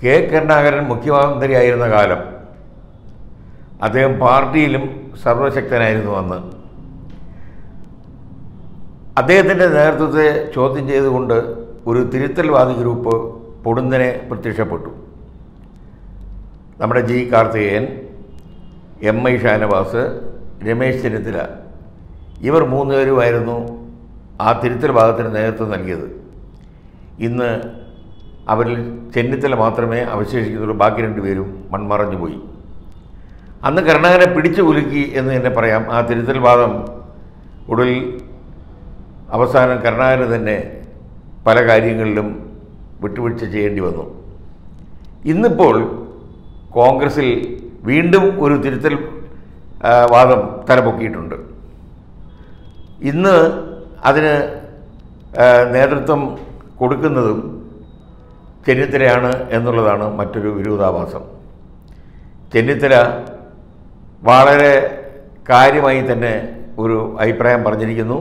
K Karunakaran മുഖ്യമന്ത്രിയായിരുന്ന കാലം അദ്ദേഹം പാർട്ടിയിലും സർവശക്തനായിരുന്നു അന്ന് അദ്ദേഹത്തിൻ്റെ നേതൃത്വത്തെ ചോദ്യം ചെയ്തുകൊണ്ട് ഒരു തിരുത്തൽവാദി ഗ്രൂപ്പ് പൊടുന്നനെ പ്രത്യക്ഷപ്പെട്ടു നമ്മുടെ G Karthikeyan M I Shanavas Ramesh Chennithala ഇവർ മൂന്നുപേരുമായിരുന്നു ആ തിരുത്തൽ ഭാഗത്തിന് നേതൃത്വം നൽകിയത് ഇന്ന് അവരിൽ ചെന്നിത്തല മാത്രമേ അവശേഷിക്കുന്നുള്ളൂ ബാക്കി രണ്ടുപേരും മൺമറഞ്ഞു പോയി അന്ന് കരുണാകരനെ പിടിച്ചു കുലുക്കി എന്ന് തന്നെ പറയാം ആ തിരുത്തൽ വാദം ഒടുവിൽ അവസാനം കരുണാകരന് തന്നെ പല കാര്യങ്ങളിലും വിട്ടുവീഴ്ച ചെയ്യേണ്ടി വന്നു ഇന്നിപ്പോൾ കോൺഗ്രസിൽ വീണ്ടും ഒരു തിരുത്തൽ ആ, വാദം തലപൊക്കിയിട്ടുണ്ട് ഇന്ന് അതിന് ആ, നേതൃത്വം കൊടുക്കുന്നതും ചെന്നിത്തലയാണ് എന്നുള്ളതാണ് മറ്റൊരു വിരോധാഭാസം ചെന്നിത്തല വളരെ കാര്യമായി തന്നെ ഒരു അഭിപ്രായം പറഞ്ഞിരിക്കുന്നു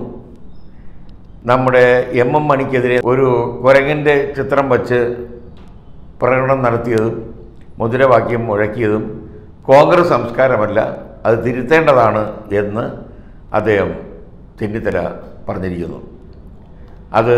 നമ്മുടെ എം എം മണിക്കെതിരെ ഒരു കുരങ്ങൻ്റെ ചിത്രം വച്ച് പ്രകടനം നടത്തിയതും മുദ്രാവാക്യം മുഴക്കിയതും കോൺഗ്രസ് സംസ്കാരമല്ല അത് തിരുത്തേണ്ടതാണ് എന്ന് അദ്ദേഹം ചെന്നിത്തല പറഞ്ഞിരിക്കുന്നു അത്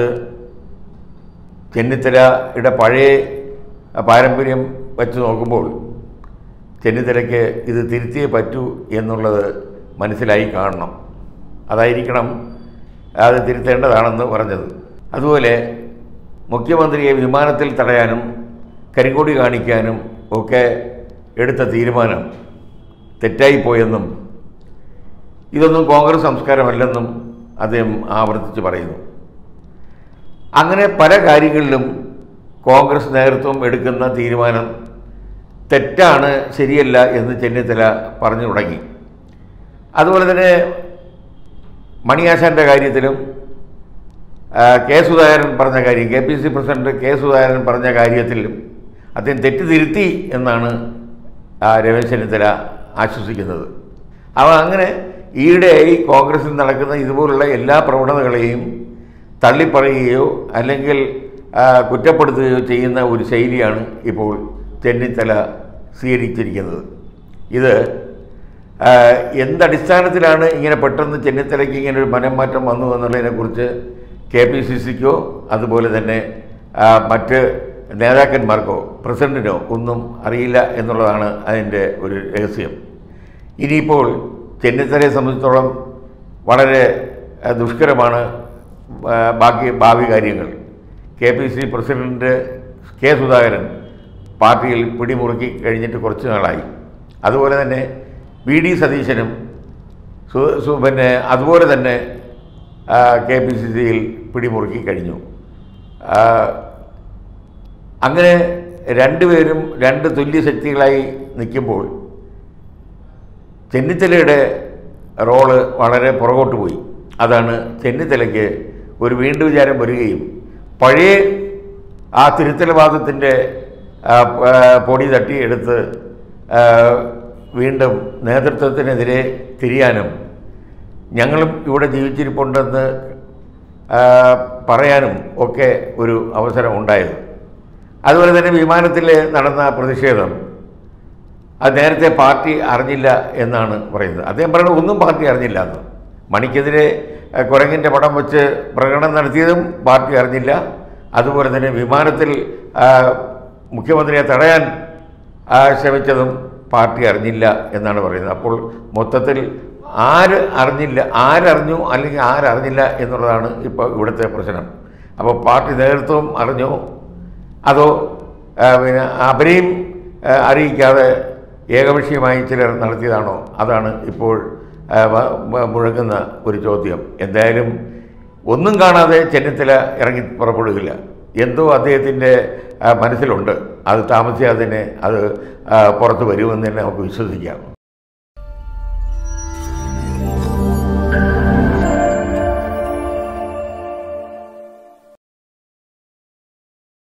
ചെന്നിത്തലയുടെ പഴയ പാരമ്പര്യം വെച്ച് നോക്കുമ്പോൾ ചെന്നിത്തലയ്ക്ക് ഇത് തിരുത്തിയേ പറ്റൂ എന്നുള്ളത് മനസ്സിലായി കാണണം അതായിരിക്കണം അത് തിരുത്തേണ്ടതാണെന്ന് പറഞ്ഞത് അതുപോലെ മുഖ്യമന്ത്രിയെ വിമാനത്തിൽ തടയാനും കരിങ്കൊടി കാണിക്കാനും ഒക്കെ എടുത്ത തീരുമാനം തെറ്റായിപ്പോയെന്നും ഇതൊന്നും കോൺഗ്രസ് സംസ്കാരമല്ലെന്നും അദ്ദേഹം ആവർത്തിച്ച് പറയുന്നു അങ്ങനെ പല കാര്യങ്ങളിലും കോൺഗ്രസ് നേതൃത്വം എടുക്കുന്ന തീരുമാനം തെറ്റാണ് ശരിയല്ല എന്ന് ചെന്നിത്തല പറഞ്ഞു തുടങ്ങി അതുപോലെ തന്നെ മണിയാശാൻ്റെ കാര്യത്തിലും ആ, കെ സുധാകരൻ പറഞ്ഞ കാര്യം K P C president K Sudhakaran പറഞ്ഞ കാര്യത്തിലും അദ്ദേഹം തെറ്റ് തിരുത്തി എന്നാണ് ആ, രമേശ് ചെന്നിത്തല ആശ്വസിക്കുന്നത് അവ അങ്ങനെ ഈയിടെയായി കോൺഗ്രസിൽ നടക്കുന്ന ഇതുപോലുള്ള എല്ലാ പ്രവണതകളെയും തള്ളിപ്പറയുകയോ അല്ലെങ്കിൽ ആ, കുറ്റപ്പെടുത്തുകയോ ചെയ്യുന്ന ഒരു ശൈലിയാണ് ഇപ്പോൾ ചെന്നിത്തല സ്വീകരിച്ചിരിക്കുന്നത് ഇത് ആ, എന്തടിസ്ഥാനത്തിലാണ് ഇങ്ങനെ പെട്ടെന്ന് ചെന്നിത്തലയ്ക്ക് ഇങ്ങനെ ഒരു മനംമാറ്റം വന്നു എന്നുള്ളതിനെക്കുറിച്ച് കെ പി സി സിക്കോ അതുപോലെ തന്നെ ആ, മറ്റ് നേതാക്കന്മാർക്കോ പ്രസിഡന്റിനോ ഒന്നും അറിയില്ല എന്നുള്ളതാണ് അതിൻ്റെ ഒരു രഹസ്യം ഇനിയിപ്പോൾ ചെന്നിത്തലയെ സംബന്ധിച്ചിടത്തോളം വളരെ ആ, ദുഷ്കരമാണ് ആ, ബാക്കി ഭാവി കാര്യങ്ങൾ K P C president K Sudhakaran പാർട്ടിയിൽ പിടിമുറുക്കി കഴിഞ്ഞിട്ട് കുറച്ച് നാളായി അതുപോലെ തന്നെ വി ഡി സതീശനും സു- സു- പിന്നെ അതുപോലെ തന്നെ കെ പി സി സിയിൽ പിടിമുറുക്കി കഴിഞ്ഞു ആ, അങ്ങനെ രണ്ടുപേരും രണ്ട് തുല്യ ശക്തികളായി നിൽക്കുമ്പോൾ ചെന്നിത്തലയുടെ റോള് വളരെ പുറകോട്ട് പോയി അതാണ് ചെന്നിത്തലയ്ക്ക് ഒരു വീണ്ടും വിചാരം വരികയും പഴയ ആ തിരുത്തലവാദത്തിൻ്റെ പൊടി തട്ടിയെടുത്ത് ആ, വീണ്ടും നേതൃത്വത്തിനെതിരെ തിരിയാനും ഞങ്ങളും ഇവിടെ ജീവിച്ചിരിപ്പുണ്ടെന്ന് ആ, പറയാനും ഒക്കെ ഒരു അവസരം ഉണ്ടായത് അതുപോലെ തന്നെ വിമാനത്തിൽ നടന്ന പ്രതിഷേധം അത് നേരത്തെ പാർട്ടി അറിഞ്ഞില്ല എന്നാണ് പറയുന്നത് അദ്ദേഹം പറയുന്നത് ഒന്നും പാർട്ടി അറിഞ്ഞില്ല എന്ന് മണിക്കെതിരെ അഹ്, കുരങ്ങിൻ്റെ പടം വെച്ച് പ്രകടനം നടത്തിയതും പാർട്ടി അറിഞ്ഞില്ല അതുപോലെ തന്നെ വിമാനത്തിൽ ആ, മുഖ്യമന്ത്രിയെ തടയാൻ ആ, ശ്രമിച്ചതും പാർട്ടി അറിഞ്ഞില്ല എന്നാണ് പറയുന്നത് അപ്പോൾ മൊത്തത്തിൽ ആര് അറിഞ്ഞില്ല ആരറിഞ്ഞു അല്ലെങ്കിൽ ആരറിഞ്ഞില്ല എന്നുള്ളതാണ് ഇപ്പോൾ ഇവിടുത്തെ പ്രശ്നം അപ്പോൾ പാർട്ടി നേതൃത്വം അറിഞ്ഞോ അതോ ആ, പിന്നെ അവരെയും ആ, അറിയിക്കാതെ ഏകപക്ഷീയമായി ചിലർ നടത്തിയതാണോ അതാണ് ഇപ്പോൾ ആ, വ- വ- മുഴങ്ങുന്ന ഒരു ചോദ്യം എന്തായാലും ഒന്നും കാണാതെ ചെന്നിത്തല ഇറങ്ങി പുറപ്പെടുകയില്ല എന്തോ അദ്ദേഹത്തിൻ്റെ ആ, മനസ്സിലുണ്ട് അത് താമസിയാതെ തന്നെ അത് ആ, പുറത്ത് വരുമെന്ന് തന്നെ നമുക്ക് വിശ്വസിക്കാം